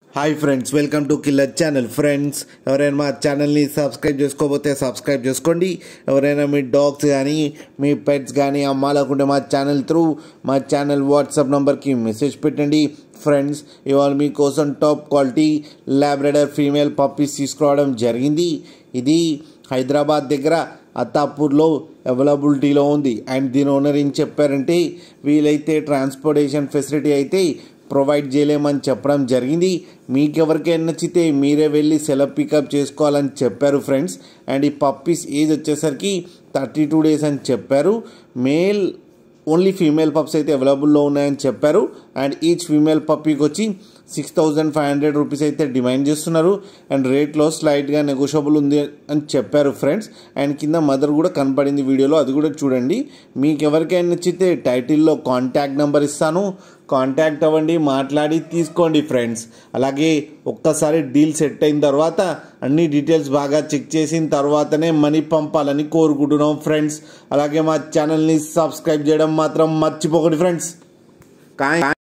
hi friends welcome to killer channel friends ఎవరైనా మా ఛానల్ని సబ్స్క్రైబ్ చేసుకోకపోతే సబ్స్క్రైబ్ చేసుకోండి ఎవరైనా మీ డాగ్స్ కానీ మీ పెట్స్ కానీ అమ్మాలనుకుంటే మా ఛానల్ త్రూ మా ఛానల్ వాట్సాప్ నెంబర్కి మెసేజ్ పెట్టండి ఫ్రెండ్స్ ఇవాళ మీకోసం top quality Labrador female puppies తీసుకురావడం జరిగింది ఇది హైదరాబాద్ దగ్గర అత్తాపూర్లో అవైలబిలిటీలో ఉంది అండ్ దీని ఓనర్ ఏం చెప్పారంటే వీలైతే ట్రాన్స్పోర్టేషన్ ఫెసిలిటీ అయితే ప్రొవైడ్ చేయలేమని చెప్పడం జరిగింది మీకు ఎవరికైనా నచ్చితే మీరే వెళ్ళి సెలవు పికప్ చేసుకోవాలని చెప్పారు ఫ్రెండ్స్ అండ్ ఈ పప్పీస్ ఏజ్ వచ్చేసరికి థర్టీ టూ డేస్ అని చెప్పారు మేల్ ఓన్లీ ఫీమేల్ పప్స్ అయితే అవైలబుల్లో ఉన్నాయని చెప్పారు అండ్ ఈచ్ ఫీమేల్ పప్పీకి వచ్చి six thousand five hundred rupees అయితే డిమాండ్ చేస్తున్నారు అండ్ రేట్లో స్లైట్గా నెగోషియబుల్ ఉంది అని చెప్పారు ఫ్రెండ్స్ అండ్ కింద మదర్ కూడా కనపడింది వీడియోలో అది కూడా చూడండి మీకు ఎవరికైనా నచ్చితే టైటిల్లో కాంటాక్ట్ నెంబర్ ఇస్తాను కాంటాక్ట్ అవ్వండి మాట్లాడి తీసుకోండి ఫ్రెండ్స్ అలాగే ఒక్కసారి డీల్ సెట్ అయిన తర్వాత అన్ని డీటెయిల్స్ బాగా చెక్ చేసిన తర్వాతనే మనీ పంపాలని కోరుకుంటున్నాం ఫ్రెండ్స్ అలాగే మా ఛానల్ని సబ్స్క్రైబ్ చేయడం మాత్రం మర్చిపోకండి ఫ్రెండ్స్